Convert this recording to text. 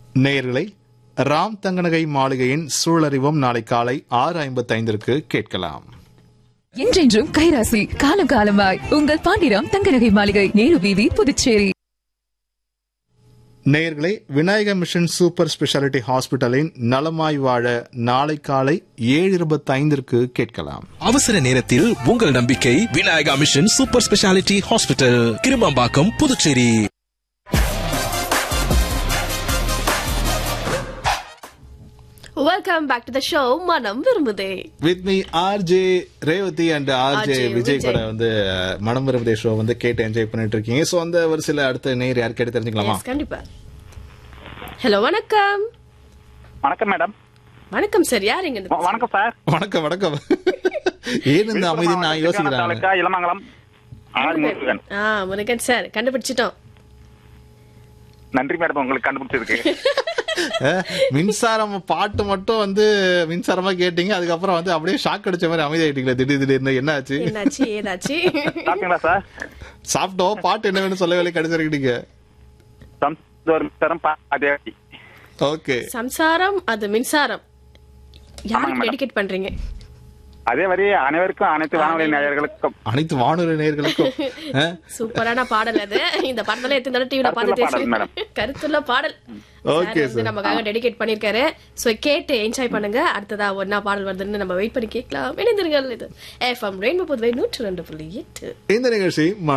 நேயர்களை ராம் தங்கநகை மாளிகையின் சூழறிவும் நாளை காலை ஆறு ஐம்பத்தைந்திற்கு கேட்கலாம் என்றென்றும் கைராசி காலம் காலமாய் உங்கள் பாண்டிராம் தங்கநகை மாளிகை நேரு வீதி புதுச்சேரி நேயர்களே விநாயக மிஷன் சூப்பர் ஸ்பெஷாலிட்டி ஹாஸ்பிட்டலின் நலமாய் வாழ நாளை காலை ஏழு இருபத்தைந்திற்கு கேட்கலாம் அவசர நேரத்தில் உங்கள் நம்பிக்கை Vinayaka mission super speciality hospital Kirumampakkam Puducherry welcome back to the show மனம் விரும்புதே with me RJ Revathi and RJ RJ Vijay கூட விஜய். வந்து மனம் விரும்புதே ஷோ வந்து கேட்டு என்ஜாய் பண்ணிட்டு இருக்கீங்க சோ அந்த வரிசையில அடுத்த நேர் யார் கேட்டு தெரிஞ்சுக்கலாமா Yes, கண்டிப்பா ஹலோ வணக்கம் வணக்கம் மேடம் வணக்கம் சார் யார் இங்க வ- வணக்கம் சார் வணக்கம் வணக்கம் ஏன் இந்த அமைதி நான் யோசிக்கிறேன் தாலுக்கா இளமங்கலம் ஆர் முருகன் ஆ முருகன் சார் கண்டுபிடிச்சிட்டோம் நன்றி மேடம் உங்களுக்கு கண்டுபிடிச்சதுக்கு அஹ், மின்சாரம் பாட்டு மட்டும் வந்து மின்சாரமா கேட்டீங்க அதுக்கப்புறம் வந்து அப்படியே ஷாக் அடிச்ச மாதிரி அமைதியாயிட்டீங்களே திடீர் திடீர்னு என்ன ஆச்சு என்னாச்சு ஏதாச்சு சாப்பிட்டீங்களா சார் சாப்பிட்டோம் பாட்டு என்ன வேணும் சொல்லவே கிடைச்சிருக்கீங்க சம்ஸ்தரம் அதே ஓகே சம்சாரம் அது மின்சாரம் யாருக்கு madam. டெடிகேட் பண்றீங்க அதே மாதிரி அனைவருக்கும் அனைத்து வானொலி நேயர்களுக்கும் அனைத்து வானொலி நேயர்களுக்கும் அஹ், சூப்பரான பாடல் அது இந்த பாடல எத்தனை தடவை டிவில கருத்துள்ள பாடல், பார்த்து madam. கருத்துள்ள பாடல் Okay, Sir வந்து sir. நமக்காக டெடிகேட் பண்ணிருக்காரு சோ கேட்டு என்ஜாய் பண்ணுங்க அடுத்ததா ஒன்னா பாடல் வருதுன்னு நம்ம வெயிட் பண்ணி கேட்கலாம் இணைந்திருங்கள் இது எஃப்எம் ரெயின்போ புதுவை நூற்று ரெண்டு புள்ளி எட்டு இந்த நிகழ்ச்சி